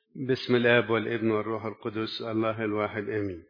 بسم الاب والابن والروح القدس الله الواحد امين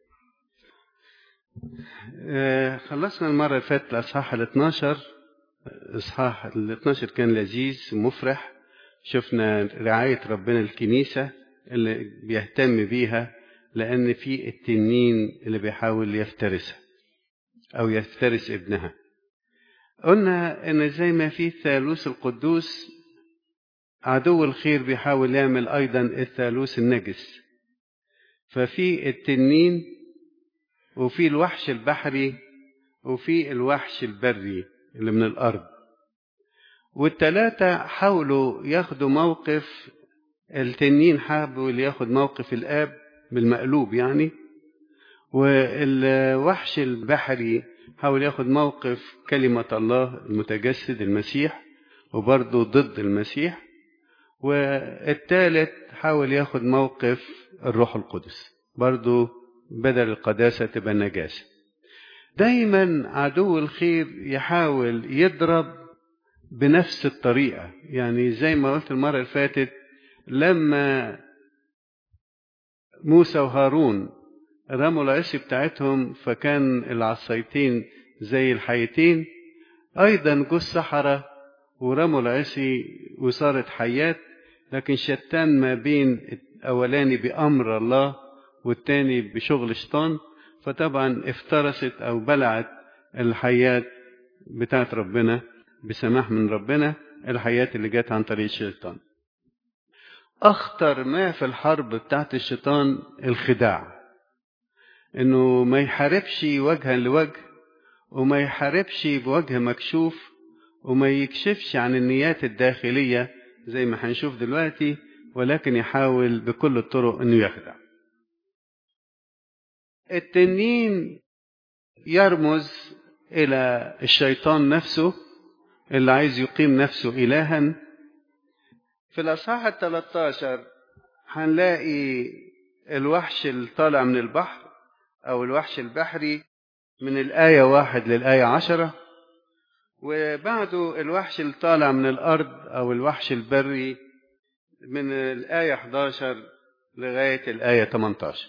آه، خلصنا المره اللي فاتت الاصحاح ال 12 اصحاح ال 12 كان لذيذ ومفرح شفنا رعايه ربنا الكنيسه اللي بيهتم بيها لان في التنين اللي بيحاول يفترسها او يفترس ابنها قلنا ان زي ما في الثالوث القدوس عدو الخير بيحاول يعمل ايضا الثالوث النجس ففي التنين وفي الوحش البحري وفي الوحش البري اللي من الارض والتلاتة حاولوا ياخدوا موقف التنين حاول ياخد موقف الاب بالمقلوب يعني والوحش البحري حاول ياخد موقف كلمة الله المتجسد المسيح وبرضه ضد المسيح والثالث حاول ياخد موقف الروح القدس برضه بدل القداسة تبقى النجاسة دايما عدو الخير يحاول يضرب بنفس الطريقة يعني زي ما قلت المرة اللي فاتت لما موسى وهارون رموا العصي بتاعتهم فكان العصايتين زي الحيتين أيضا جو السحرة ورموا العصي وصارت حيات لكن شتان ما بين الأولاني بأمر الله والتاني بشغل شيطان فطبعا افترست أو بلعت الحيات بتاعت ربنا بسماح من ربنا الحيات اللي جت عن طريق الشيطان أخطر ما في الحرب بتاعت الشيطان الخداع إنه ما يحاربش وجها لوجه وما يحاربش بوجه مكشوف وما يكشفش عن النيات الداخلية زي ما هنشوف دلوقتي ولكن يحاول بكل الطرق انه يخدع التنين يرمز الى الشيطان نفسه اللي عايز يقيم نفسه الها في الاصحاح ال 13 هنلاقي الوحش اللي طالع من البحر او الوحش البحري من الايه واحد للايه عشره وبعده الوحش اللي طالع من الأرض أو الوحش البري من الآية 11 لغاية الآية 18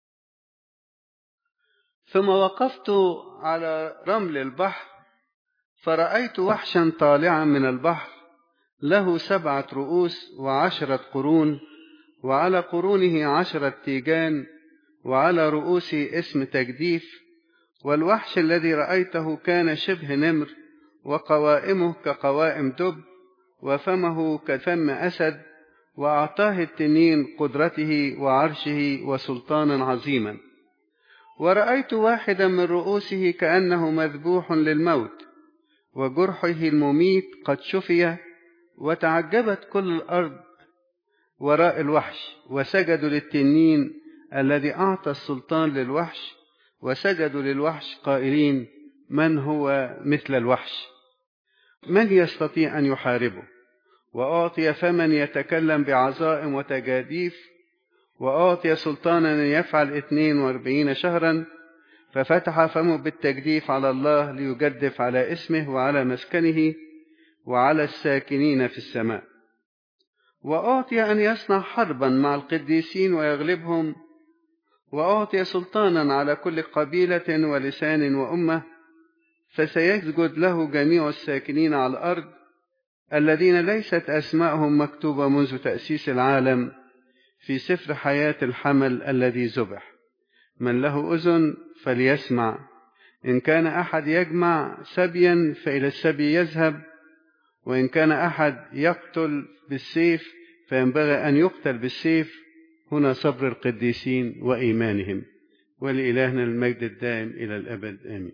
ثم وقفت على رمل البحر فرأيت وحشا طالعا من البحر له سبعة رؤوس وعشرة قرون وعلى قرونه عشرة تيجان وعلى رؤوسه اسم تجديف والوحش الذي رأيته كان شبه نمر وقوائمه كقوائم دب وفمه كفم أسد وأعطاه التنين قدرته وعرشه وسلطانا عظيما ورأيت واحدا من رؤوسه كأنه مذبوح للموت وجرحه المميت قد شفي وتعجبت كل الأرض وراء الوحش وسجدوا للتنين الذي أعطى السلطان للوحش وسجدوا للوحش قائلين من هو مثل الوحش من يستطيع أن يحاربه وأعطي فمن يتكلم بعزائم وتجاديف وأعطي سلطانا أن يفعل اثنين واربعين شهرا ففتح فمه بالتجديف على الله ليجدف على اسمه وعلى مسكنه وعلى الساكنين في السماء وأعطي أن يصنع حربا مع القديسين ويغلبهم وأعطي سلطانا على كل قبيلة ولسان وأمة فسيسجد له جميع الساكنين على الأرض الذين ليست أسماءهم مكتوبة منذ تأسيس العالم في سفر حياة الحمل الذي ذبح من له أذن فليسمع إن كان أحد يجمع سبيا فإلى السبي يذهب وإن كان أحد يقتل بالسيف فينبغي أن يقتل بالسيف هنا صبر القديسين وإيمانهم ولإلهنا المجد الدائم إلى الأبد آمين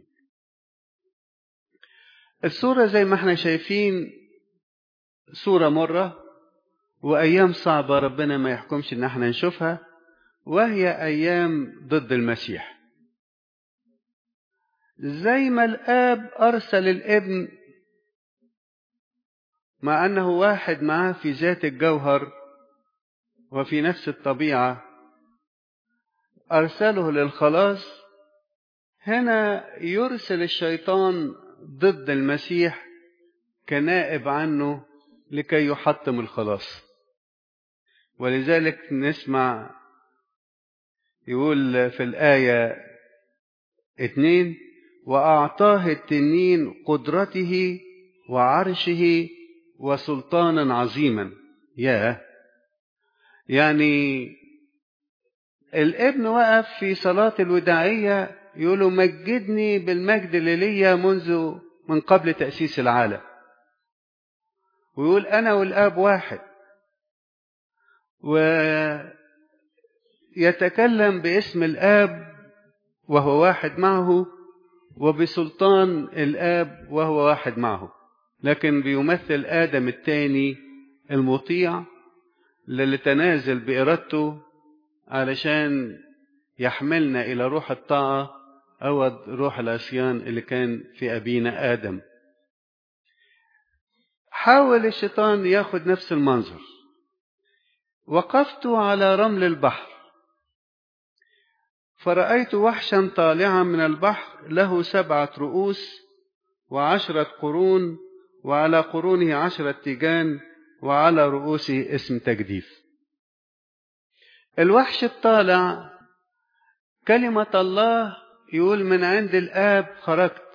الصورة زي ما احنا شايفين صورة مرة وأيام صعبة ربنا ما يحكمش إن احنا نشوفها وهي أيام ضد المسيح زي ما الآب أرسل الابن مع أنه واحد معاه في ذات الجوهر وفي نفس الطبيعة أرسله للخلاص هنا يرسل الشيطان ضد المسيح كنائب عنه لكي يحطم الخلاص ولذلك نسمع يقول في الآية اتنين وأعطاه التنين قدرته وعرشه وسلطانا عظيما يا يعني الابن وقف في صلاة الوداعية يقول مجدني بالمجد اللي ليا منذ من قبل تأسيس العالم ويقول أنا والآب واحد ويتكلم باسم الآب وهو واحد معه وبسلطان الآب وهو واحد معه لكن بيمثل آدم الثاني المطيع اللي تنازل بإرادته علشان يحملنا إلى روح الطاعة أو روح العصيان اللي كان في أبينا آدم حاول الشيطان ياخد نفس المنظر وقفت على رمل البحر فرأيت وحشا طالعا من البحر له سبعة رؤوس وعشرة قرون وعلى قرونه عشرة تيجان وعلى رؤوسه اسم تجديف الوحش الطالع كلمة الله يقول من عند الآب خرجت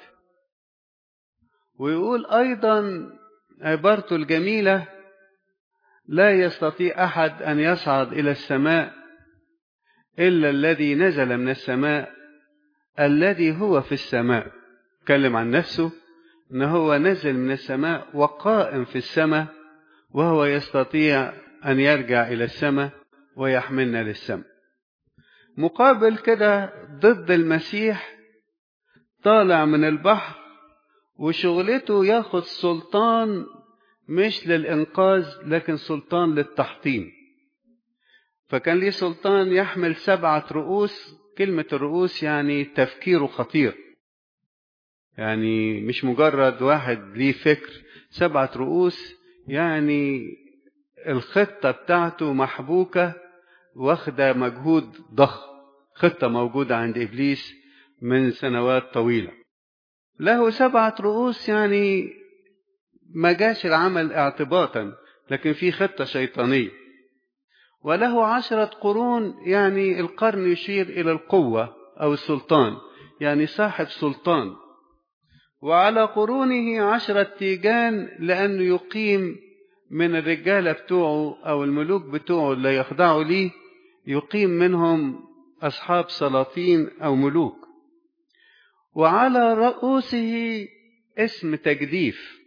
ويقول أيضا عبارته الجميلة لا يستطيع أحد أن يصعد إلى السماء إلا الذي نزل من السماء الذي هو في السماء تكلم عن نفسه ان هو نزل من السماء وقائم في السماء وهو يستطيع ان يرجع الى السماء ويحملنا للسماء مقابل كده ضد المسيح طالع من البحر وشغلته ياخد سلطان مش للإنقاذ لكن سلطان للتحطيم فكان ليه سلطان يحمل سبعة رؤوس كلمة الرؤوس يعني تفكيره خطير يعني مش مجرد واحد ليه فكر سبعة رؤوس يعني الخطة بتاعته محبوكة واخدة مجهود ضخم خطة موجودة عند إبليس من سنوات طويلة له سبعة رؤوس يعني ما جاش العمل اعتباطا لكن في خطة شيطانية وله عشرة قرون يعني القرن يشير إلى القوة أو السلطان يعني صاحب سلطان وعلى قرونه عشرة تيجان لأنه يقيم من الرجالة بتوعه أو الملوك بتوعه اللي يخضعوا ليه يقيم منهم أصحاب سلاطين أو ملوك وعلى رؤوسه اسم تجديف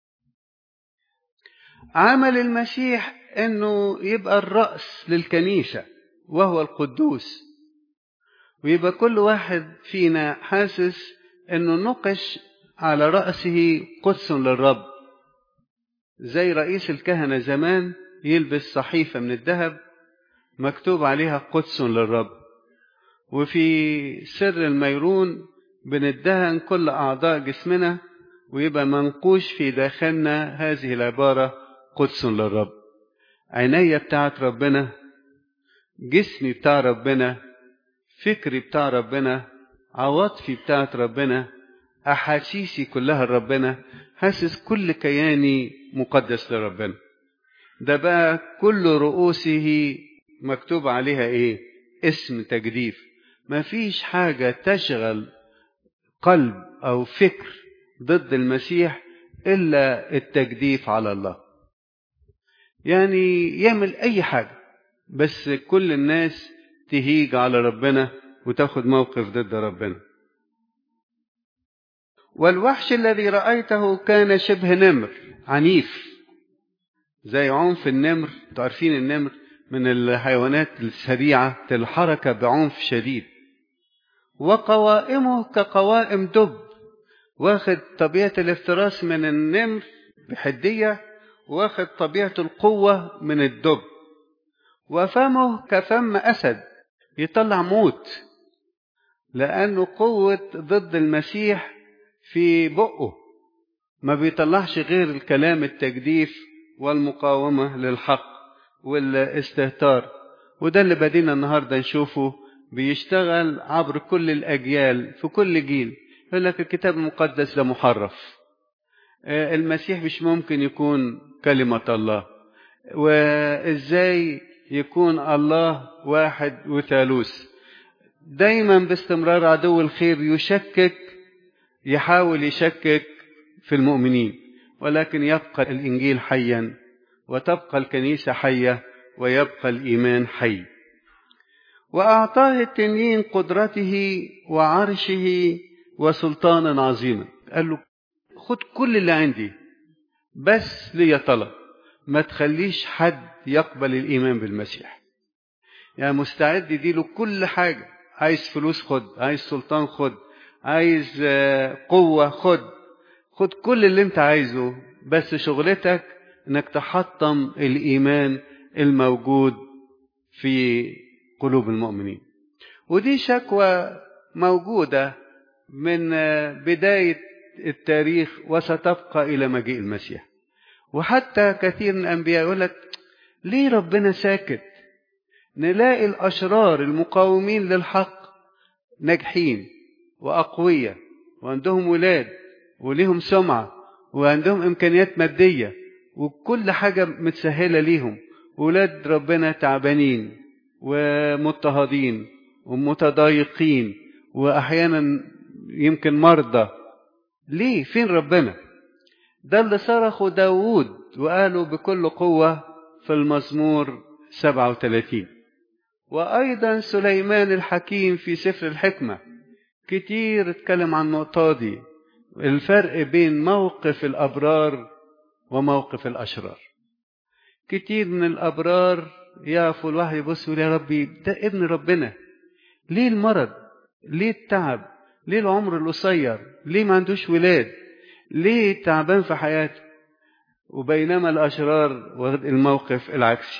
عمل المسيح انه يبقى الرأس للكنيسة وهو القدوس ويبقى كل واحد فينا حاسس انه نقش على رأسه قدس للرب زي رئيس الكهنة زمان يلبس صحيفة من الذهب مكتوب عليها قدس للرب وفي سر الميرون بندهن كل أعضاء جسمنا ويبقى منقوش في داخلنا هذه العبارة قدس للرب عينيا بتاعت ربنا جسمي بتاع ربنا فكري بتاع ربنا عواطفي بتاعت ربنا أحاسيسي كلها لربنا حاسس كل كياني مقدس لربنا ده بقى كل رؤوسه مكتوب عليها ايه اسم تجديف مفيش حاجة تشغل قلب أو فكر ضد المسيح إلا التجديف على الله يعني يعمل أي حاجة بس كل الناس تهيج على ربنا وتاخد موقف ضد ربنا والوحش الذي رأيته كان شبه نمر عنيف زي عنف النمر تعرفين النمر من الحيوانات السريعة الحركة بعنف شديد وقوائمه كقوائم دب واخد طبيعة الافتراس من النمر بحدية واخد طبيعة القوة من الدب وفمه كفم أسد يطلع موت لأنه قوة ضد المسيح في بقه ما بيطلعش غير الكلام التجديف والمقاومة للحق والاستهتار وده اللي بدينا النهاردة نشوفه بيشتغل عبر كل الأجيال في كل جيل يقول لك الكتاب المقدس ده محرف المسيح مش ممكن يكون كلمة الله وإزاي يكون الله واحد وثالوث دايما باستمرار عدو الخير يشكك يحاول يشكك في المؤمنين ولكن يبقى الانجيل حيا وتبقى الكنيسه حيه ويبقى الايمان حي واعطاه التنين قدرته وعرشه وسلطانا عظيما قال له خد كل اللي عندي بس ليا طلب ما تخليش حد يقبل الايمان بالمسيح يعني مستعد يديله كل حاجه عايز فلوس خد عايز سلطان خد عايز قوه خد خد كل اللي انت عايزه بس شغلتك انك تحطم الايمان الموجود في قلوب المؤمنين ودي شكوى موجوده من بدايه التاريخ وستبقى الى مجيء المسيح وحتى كثير من الانبياء يقول لك ليه ربنا ساكت نلاقي الاشرار المقاومين للحق ناجحين واقوياء وعندهم ولاد وليهم سمعه وعندهم امكانيات ماديه وكل حاجه متسهله ليهم ولاد ربنا تعبانين ومضطهدين ومتضايقين واحيانا يمكن مرضى ليه فين ربنا ده اللي صرخه داود وقالوا بكل قوة في المزمور 37 وأيضا سليمان الحكيم في سفر الحكمة كتير اتكلم عن النقطة دي الفرق بين موقف الأبرار وموقف الأشرار كتير من الأبرار يقفوا الواحد يبص يقول يا ربي ده ابن ربنا ليه المرض ليه التعب ليه العمر القصير ليه ما عندوش ولاد ليه تعبان في حياته وبينما الأشرار واخد الموقف العكسي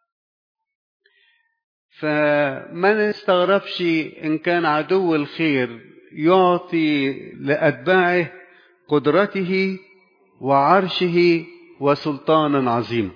فما نستغربش إن كان عدو الخير يعطي لأتباعه قدرته وعرشه وسلطانا عظيما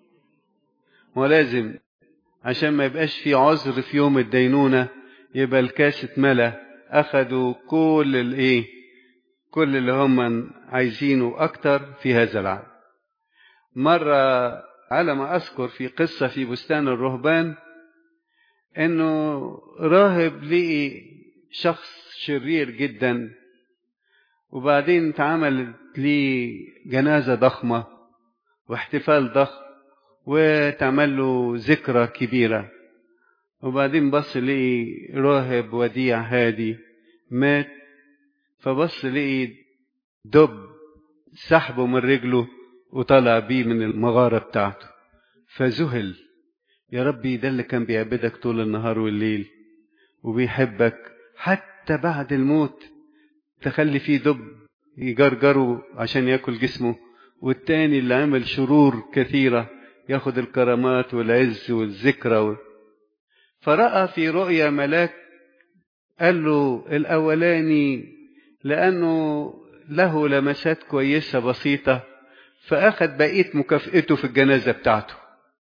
ولازم عشان ما يبقاش في عذر في يوم الدينونة يبقى الكاس اتملى أخذوا كل الإيه كل اللي هم عايزينه أكتر في هذا العالم مرة على ما أذكر في قصة في بستان الرهبان إنه راهب لقي شخص شرير جدا وبعدين اتعملت ليه جنازة ضخمة واحتفال ضخم وتعمل له ذكرى كبيرة وبعدين بص لقي راهب وديع هادي مات فبص لقي دب سحبه من رجله وطلع بيه من المغارة بتاعته فذهل يا ربي ده اللي كان بيعبدك طول النهار والليل وبيحبك حتى بعد الموت تخلي فيه دب يجرجره عشان ياكل جسمه والتاني اللي عمل شرور كثيرة ياخد الكرامات والعز والذكرى و... فرأى في رؤيا ملاك قال له الأولاني لأنه له لمسات كويسة بسيطة فأخذ بقية مكافئته في الجنازة بتاعته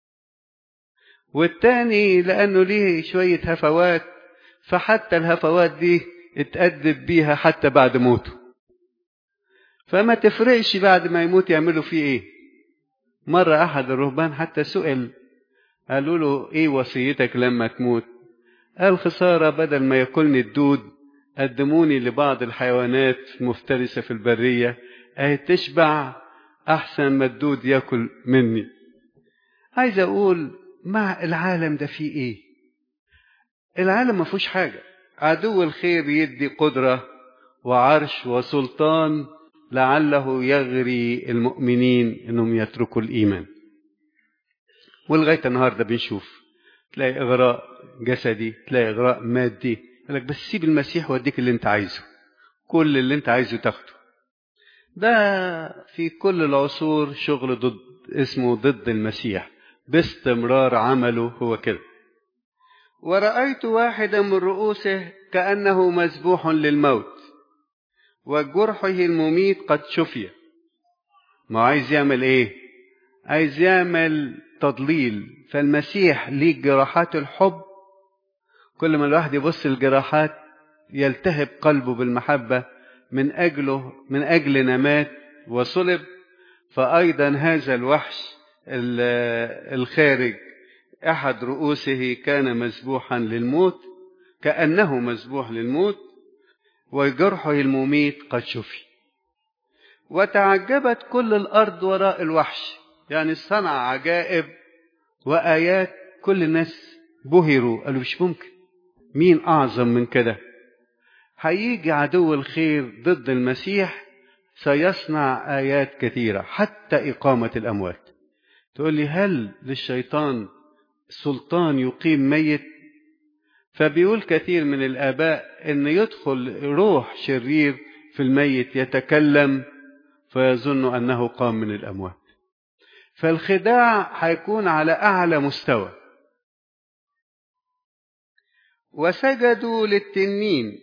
والتاني لأنه ليه شوية هفوات فحتى الهفوات دي اتأدب بيها حتى بعد موته فما تفرقش بعد ما يموت يعملوا فيه ايه مرة أحد الرهبان حتى سئل قالوا له ايه وصيتك لما تموت قال خسارة بدل ما ياكلني الدود قدموني لبعض الحيوانات مفترسة في البرية اهي تشبع أحسن ما الدود ياكل مني عايز أقول مع العالم ده فيه ايه العالم ما فيهوش حاجة عدو الخير يدي قدرة وعرش وسلطان لعله يغري المؤمنين انهم يتركوا الايمان ولغايه النهارده بنشوف تلاقي اغراء جسدي تلاقي اغراء مادي يقول لك بس سيب المسيح واديك اللي انت عايزه كل اللي انت عايزه تاخده ده في كل العصور شغل ضد اسمه ضد المسيح باستمرار عمله هو كده ورأيت واحدا من رؤوسه كأنه مذبوح للموت وجرحه المميت قد شفي ما عايز يعمل ايه عايز يعمل تضليل فالمسيح ليه جراحات الحب كل ما الواحد يبص الجراحات يلتهب قلبه بالمحبة من أجله من أجلنا مات وصلب فأيضا هذا الوحش الخارج أحد رؤوسه كان مذبوحا للموت كأنه مذبوح للموت وجرحه المميت قد شفي وتعجبت كل الأرض وراء الوحش يعني صنع عجائب وآيات كل الناس بهروا قالوا مش ممكن مين أعظم من كده هيجي عدو الخير ضد المسيح سيصنع آيات كثيرة حتى إقامة الأموات تقول لي هل للشيطان سلطان يقيم ميت فبيقول كثير من الآباء إن يدخل روح شرير في الميت يتكلم فيظن أنه قام من الأموات فالخداع هيكون على أعلى مستوى وسجدوا للتنين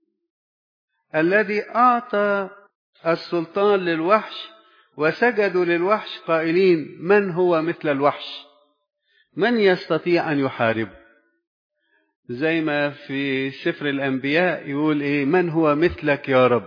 الذي أعطى السلطان للوحش وسجدوا للوحش قائلين من هو مثل الوحش من يستطيع أن يحاربه زي ما في سفر الأنبياء يقول إيه من هو مثلك يا رب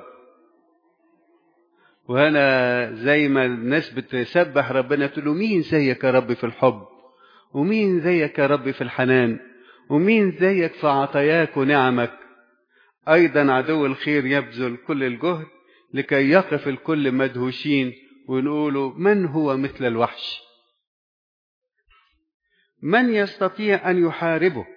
وهنا زي ما الناس بتسبح ربنا تقول له مين زيك يا رب في الحب ومين زيك يا رب في الحنان ومين زيك في عطاياك ونعمك أيضا عدو الخير يبذل كل الجهد لكي يقف الكل مدهوشين ونقولوا من هو مثل الوحش من يستطيع أن يحاربه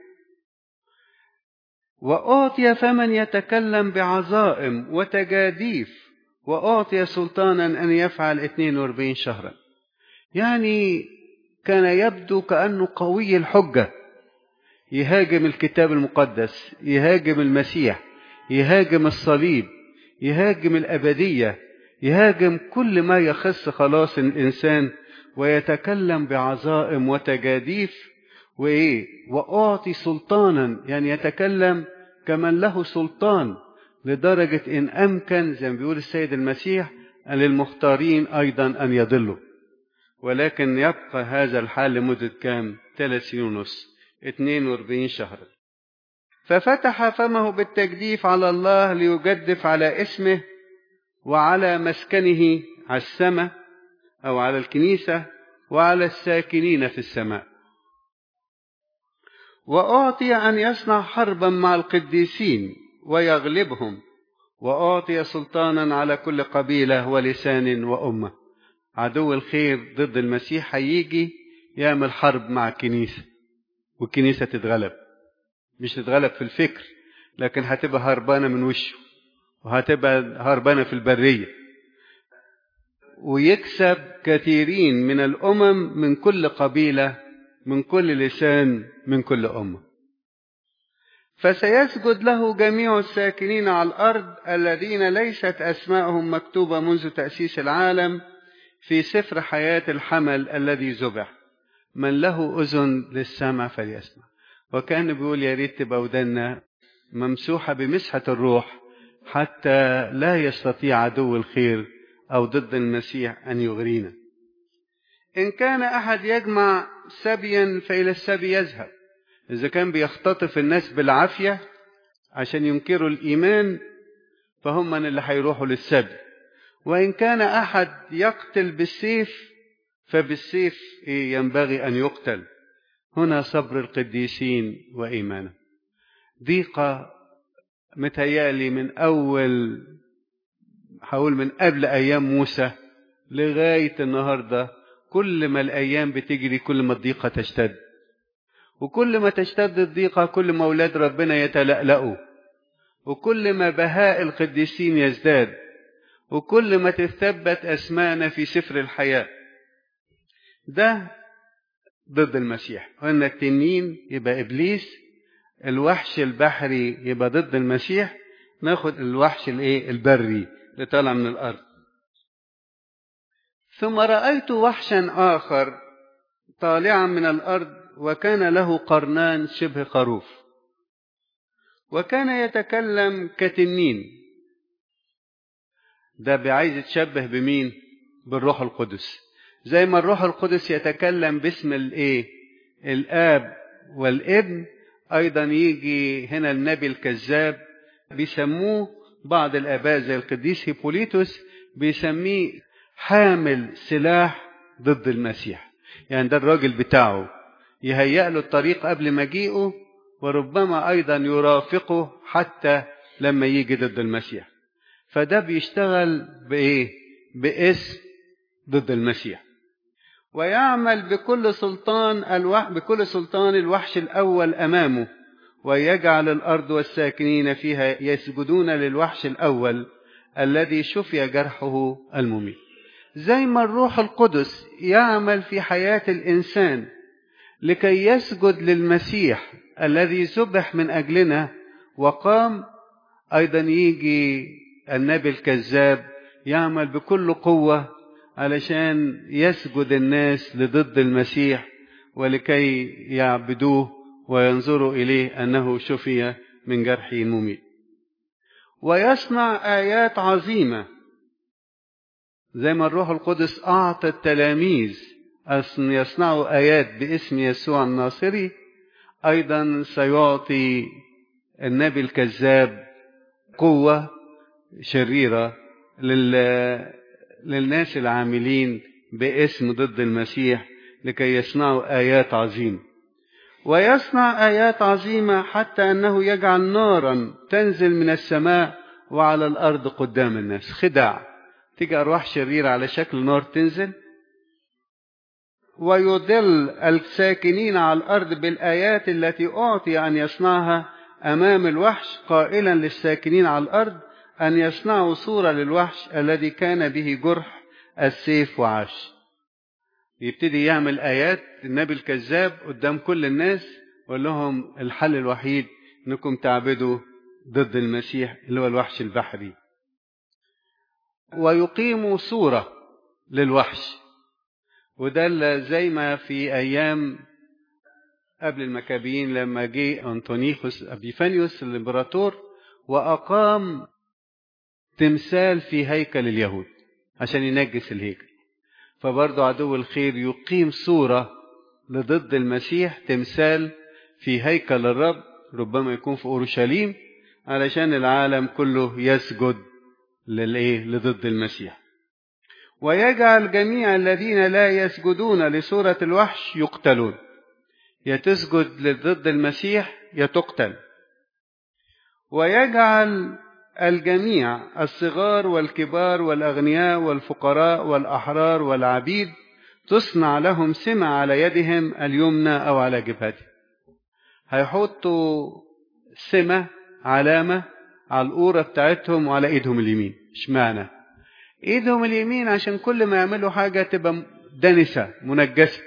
وأعطي فمن يتكلم بعظائم وتجاديف وأعطي سلطانا أن يفعل 42 شهرا يعني كان يبدو كأنه قوي الحجة يهاجم الكتاب المقدس يهاجم المسيح يهاجم الصليب يهاجم الأبدية يهاجم كل ما يخص خلاص الإنسان ويتكلم بعظائم وتجاديف وإيه وأعطي سلطانا يعني يتكلم كمن له سلطان لدرجة إن أمكن زي ما بيقول السيد المسيح للمختارين أيضا أن يضلوا ولكن يبقى هذا الحال لمدة كام؟ ثلاث سنين ونص 42 شهرا ففتح فمه بالتجديف على الله ليجدف على اسمه وعلى مسكنه على السماء أو على الكنيسة وعلى الساكنين في السماء وأعطي أن يصنع حربا مع القديسين ويغلبهم وأعطي سلطانا على كل قبيلة ولسان وأمة عدو الخير ضد المسيح هيجي يعمل حرب مع الكنيسة والكنيسة تتغلب مش تتغلب في الفكر لكن هتبقى هربانة من وشه وهتبقى هربانة في البرية ويكسب كثيرين من الأمم من كل قبيلة من كل لسان من كل أمة فسيسجد له جميع الساكنين على الأرض الذين ليست أسماءهم مكتوبة منذ تأسيس العالم في سفر حياة الحمل الذي ذبح من له أذن للسمع فليسمع وكان بيقول يا ريت تبقى ودنا ممسوحة بمسحة الروح حتى لا يستطيع عدو الخير أو ضد المسيح أن يغرينا إن كان أحد يجمع سبيا فإلى السبي يذهب إذا كان بيختطف الناس بالعافية عشان ينكروا الإيمان فهم من اللي هيروحوا للسبي وإن كان أحد يقتل بالسيف فبالسيف ينبغي أن يقتل هنا صبر القديسين وإيمانه ضيقة متهيألي من أول هقول من قبل أيام موسى لغاية النهاردة كل ما الأيام بتجري كل ما الضيقة تشتد وكل ما تشتد الضيقة كل ما أولاد ربنا يتلألأوا وكل ما بهاء القديسين يزداد وكل ما تثبت أسماءنا في سفر الحياة ده ضد المسيح قلنا التنين يبقى إبليس الوحش البحري يبقى ضد المسيح ناخد الوحش الايه البري اللي طالع من الارض ثم رايت وحشا اخر طالعا من الارض وكان له قرنان شبه خروف وكان يتكلم كتنين ده بعايز يتشبه بمين بالروح القدس زي ما الروح القدس يتكلم باسم الايه الاب والابن ايضا يجي هنا النبي الكذاب بيسموه بعض الاباء زي القديس هيبوليتوس بيسميه حامل سلاح ضد المسيح يعني ده الراجل بتاعه يهيأ له الطريق قبل مجيئه وربما أيضا يرافقه حتى لما يجي ضد المسيح فده بيشتغل بإيه؟ باسم ضد المسيح ويعمل بكل سلطان الوح بكل سلطان الوحش الأول أمامه ويجعل الأرض والساكنين فيها يسجدون للوحش الأول الذي شفي جرحه المميت زي ما الروح القدس يعمل في حياة الإنسان لكي يسجد للمسيح الذي ذبح من أجلنا وقام أيضا يجي النبي الكذاب يعمل بكل قوة علشان يسجد الناس لضد المسيح ولكي يعبدوه وينظروا إليه أنه شفي من جرحه المميت ويصنع آيات عظيمة زي ما الروح القدس أعطى التلاميذ أن يصنعوا آيات باسم يسوع الناصري أيضا سيعطي النبي الكذاب قوة شريرة لل... للناس العاملين باسم ضد المسيح لكي يصنعوا آيات عظيمة ويصنع آيات عظيمة حتى أنه يجعل نارا تنزل من السماء وعلى الأرض قدام الناس خداع تيجي أرواح شريرة على شكل نار تنزل ويضل الساكنين على الأرض بالآيات التي أعطي أن يصنعها أمام الوحش قائلا للساكنين على الأرض أن يصنعوا صورة للوحش الذي كان به جرح السيف وعاش يبتدي يعمل آيات النبي الكذاب قدام كل الناس ويقول لهم الحل الوحيد انكم تعبدوا ضد المسيح اللي هو الوحش البحري ويقيموا صورة للوحش وده زي ما في أيام قبل المكابيين لما جه أنطونيخوس أبيفانيوس الإمبراطور وأقام تمثال في هيكل اليهود عشان ينجس الهيكل فبرضه عدو الخير يقيم صورة لضد المسيح تمثال في هيكل الرب ربما يكون في أورشليم علشان العالم كله يسجد للإيه لضد المسيح ويجعل جميع الذين لا يسجدون لصورة الوحش يقتلون يا تسجد لضد المسيح يا تقتل ويجعل الجميع الصغار والكبار والأغنياء والفقراء والأحرار والعبيد تصنع لهم سمة على يدهم اليمنى أو على جبهتهم هيحطوا سمة علامة على القورة بتاعتهم وعلى إيدهم اليمين اشمعنى إيدهم اليمين عشان كل ما يعملوا حاجة تبقى دنسة منجسة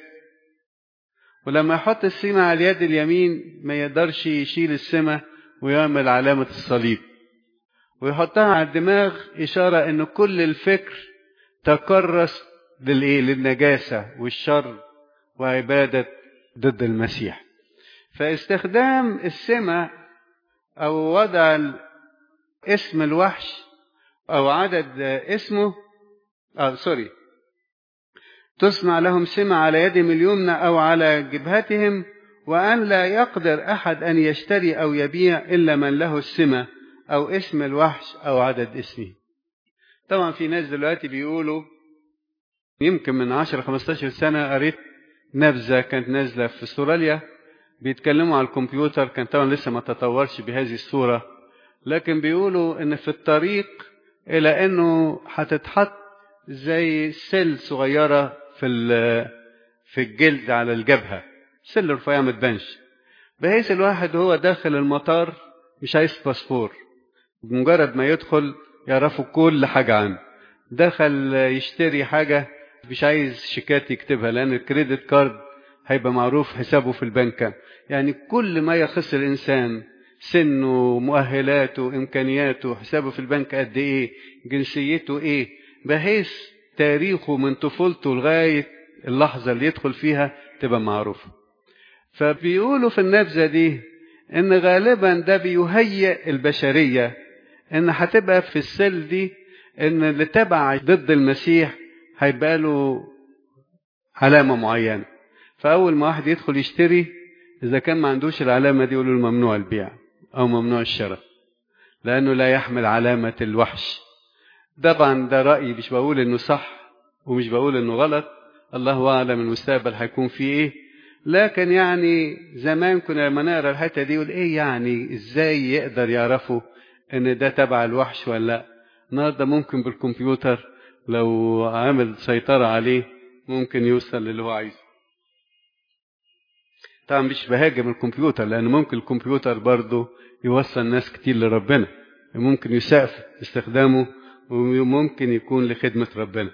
ولما يحط السمة على اليد اليمين ما يقدرش يشيل السمة ويعمل علامة الصليب ويحطها على الدماغ إشارة إن كل الفكر تكرس للإيه؟ للنجاسة والشر وعبادة ضد المسيح. فاستخدام السمة أو وضع اسم الوحش أو عدد اسمه آه سوري تصنع لهم سمة على يدهم اليمنى أو على جبهتهم وأن لا يقدر أحد أن يشتري أو يبيع إلا من له السمة أو اسم الوحش أو عدد اسمه طبعا في ناس دلوقتي بيقولوا يمكن من 10 15 سنة قريت نبذة كانت نازلة في استراليا بيتكلموا على الكمبيوتر كان طبعا لسه ما تطورش بهذه الصورة لكن بيقولوا ان في الطريق الى انه هتتحط زي سل صغيرة في في الجلد على الجبهة سل رفيع ما تبانش بحيث الواحد هو داخل المطار مش عايز باسبور بمجرد ما يدخل يعرفوا كل حاجة عنه دخل يشتري حاجة مش عايز شيكات يكتبها لأن الكريدت كارد هيبقى معروف حسابه في البنك يعني كل ما يخص الإنسان سنه مؤهلاته إمكانياته حسابه في البنك قد إيه جنسيته إيه بحيث تاريخه من طفولته لغاية اللحظة اللي يدخل فيها تبقى معروفة فبيقولوا في النبذة دي إن غالبا ده بيهيئ البشرية إن هتبقى في السل دي إن اللي تبع ضد المسيح هيبقى له علامة معينة فأول ما واحد يدخل يشتري إذا كان ما عندوش العلامة دي يقولوا له ممنوع البيع أو ممنوع الشراء لأنه لا يحمل علامة الوحش طبعا ده رأيي مش بقول إنه صح ومش بقول إنه غلط الله أعلم المستقبل هيكون فيه إيه لكن يعني زمان كنا لما نقرا الحته دي يقول ايه يعني ازاي يقدر يعرفوا ان ده تبع الوحش ولا لا النهارده ممكن بالكمبيوتر لو عامل سيطره عليه ممكن يوصل للي هو عايزه طبعا مش بهاجم الكمبيوتر لان ممكن الكمبيوتر برضه يوصل ناس كتير لربنا ممكن يساء استخدامه وممكن يكون لخدمة ربنا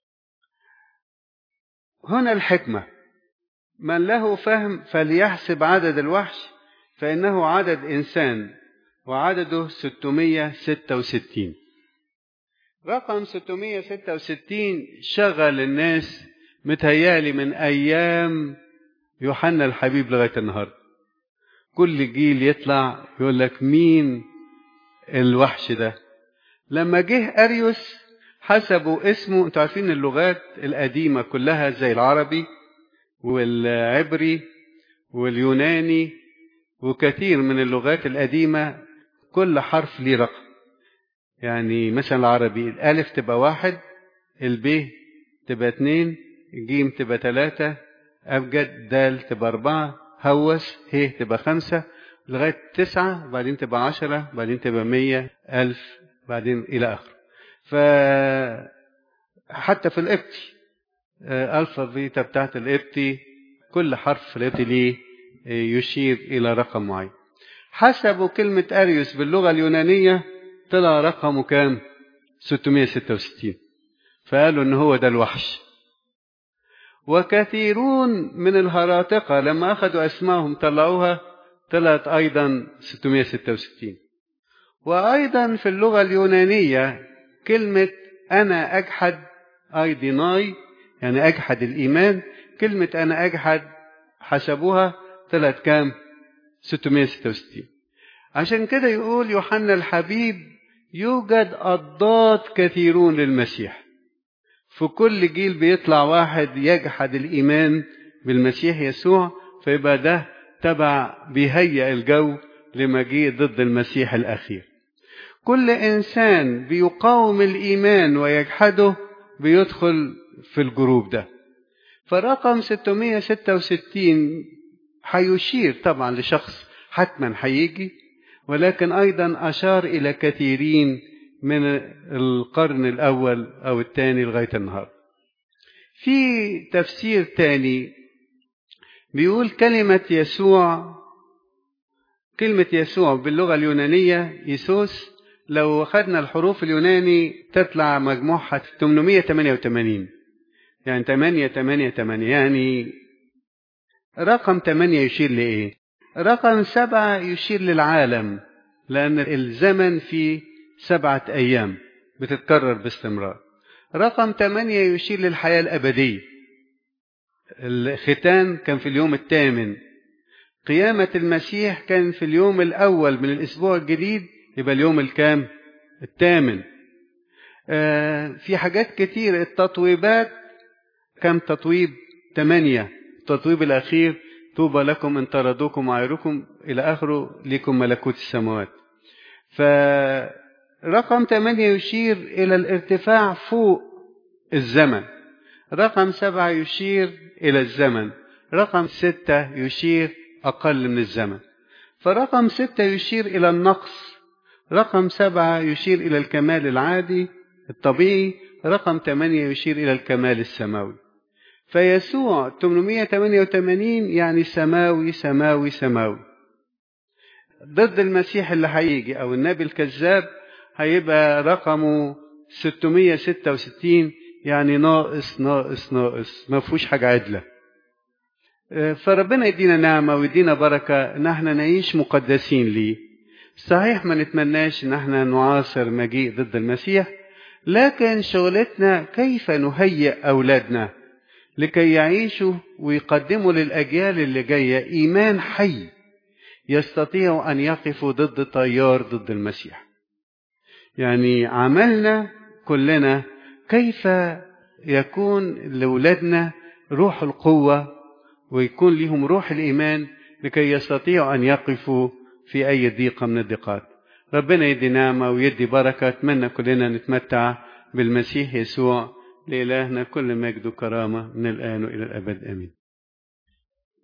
هنا الحكمة من له فهم فليحسب عدد الوحش فإنه عدد إنسان وعدده 666 رقم 666 شغل الناس متهيالي من أيام يوحنا الحبيب لغاية النهاردة كل جيل يطلع يقول لك مين الوحش ده لما جه أريوس حسبوا اسمه انتوا عارفين اللغات القديمة كلها زي العربي والعبري واليوناني وكثير من اللغات القديمة كل حرف ليه رقم يعني مثلا العربي الألف تبقى واحد الب تبقى اتنين الجيم تبقى تلاتة أبجد دال تبقى أربعة هوس ه تبقى خمسة لغاية تسعة بعدين تبقى عشرة بعدين تبقى مية ألف بعدين إلى آخره ف حتى في الإبتي ألفا بيتا بتاعت الإبتي كل حرف في الإبتي ليه يشير إلى رقم معين حسبوا كلمة أريوس باللغة اليونانية طلع رقمه كام 666 فقالوا إن هو ده الوحش وكثيرون من الهراطقة لما أخذوا أسمائهم طلعوها طلعت أيضا 666 وأيضا في اللغة اليونانية كلمة أنا أجحد أي ديناي يعني أجحد الإيمان كلمة أنا أجحد حسبوها طلعت كام 666 عشان كده يقول يوحنا الحبيب يوجد أضداد كثيرون للمسيح في كل جيل بيطلع واحد يجحد الإيمان بالمسيح يسوع فيبقى ده تبع بيهيئ الجو لمجيء ضد المسيح الأخير كل إنسان بيقاوم الإيمان ويجحده بيدخل في الجروب ده فرقم 666 هيشير طبعا لشخص حتما هيجي ولكن أيضا أشار إلى كثيرين من القرن الأول أو الثاني لغاية النهاردة في تفسير تاني بيقول كلمة يسوع كلمة يسوع باللغة اليونانية يسوس لو خدنا الحروف اليوناني تطلع مجموعها 888 يعني 8 8 8 يعني رقم 8 يشير لإيه؟ رقم 7 يشير للعالم لأن الزمن فيه سبعة أيام بتتكرر باستمرار رقم 8 يشير للحياة الأبدية الختان كان في اليوم الثامن قيامة المسيح كان في اليوم الأول من الأسبوع الجديد يبقى اليوم الكام الثامن آه في حاجات كتير التطويبات كم تطويب ثمانية التطويب الأخير طوبى لكم إن طردوكم وعيركم إلى آخره لكم ملكوت السماوات فرقم ثمانية يشير إلى الارتفاع فوق الزمن رقم سبعة يشير إلى الزمن رقم ستة يشير أقل من الزمن فرقم ستة يشير إلى النقص رقم سبعة يشير إلى الكمال العادي الطبيعي رقم ثمانية يشير إلى الكمال السماوي فيسوع 888 يعني سماوي سماوي سماوي ضد المسيح اللي هيجي أو النبي الكذاب هيبقى رقمه 666 يعني ناقص ناقص ناقص ما فيهوش حاجة عدلة فربنا يدينا نعمة ويدينا بركة ان احنا نعيش مقدسين ليه صحيح ما نتمناش ان احنا نعاصر مجيء ضد المسيح لكن شغلتنا كيف نهيئ اولادنا لكي يعيشوا ويقدموا للاجيال اللي جايه ايمان حي يستطيعوا ان يقفوا ضد تيار ضد المسيح يعني عملنا كلنا كيف يكون لاولادنا روح القوه ويكون لهم روح الإيمان لكي يستطيعوا أن يقفوا في أي ضيقة من الضيقات ربنا يدي نعمة ويدي بركة أتمنى كلنا نتمتع بالمسيح يسوع لإلهنا كل مجد وكرامة من الآن وإلى الأبد آمين